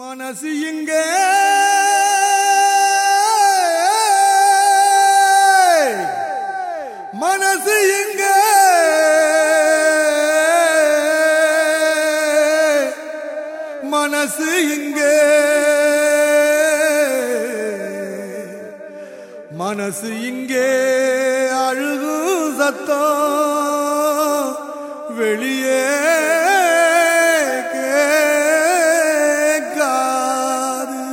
மனசு இங்க மனசு இங்க மனசு இங்க மனசு இங்கே அழுகு சத்தம் வெளியே கேட்காது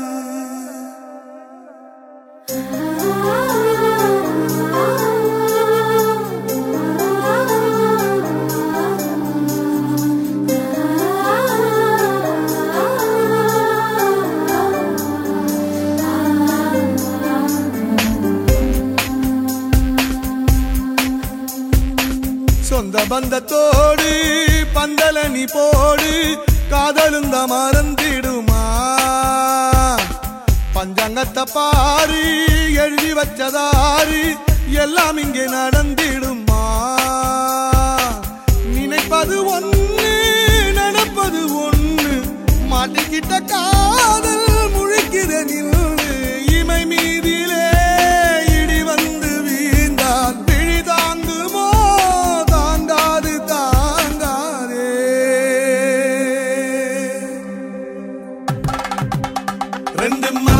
சொந்த பந்தத்தோடு பந்தல நீ போடு காதலுந்த மறந்திடுமா பஞ்சாங்கத்தை பாரு எழுதி வச்சதாரு எல்லாம் இங்கே நடந்திடுமா நினைப்பது ஒண்ணு நடப்பது ஒண்ணு மாட்டிக்கிட்ட காதல் முழிக்கிற நின்று இமை மீதிலே இடி வந்து வீழ்ந்தால் விழி தாங்குமோ தாங்காது தாங்காதே ரெண்டு ம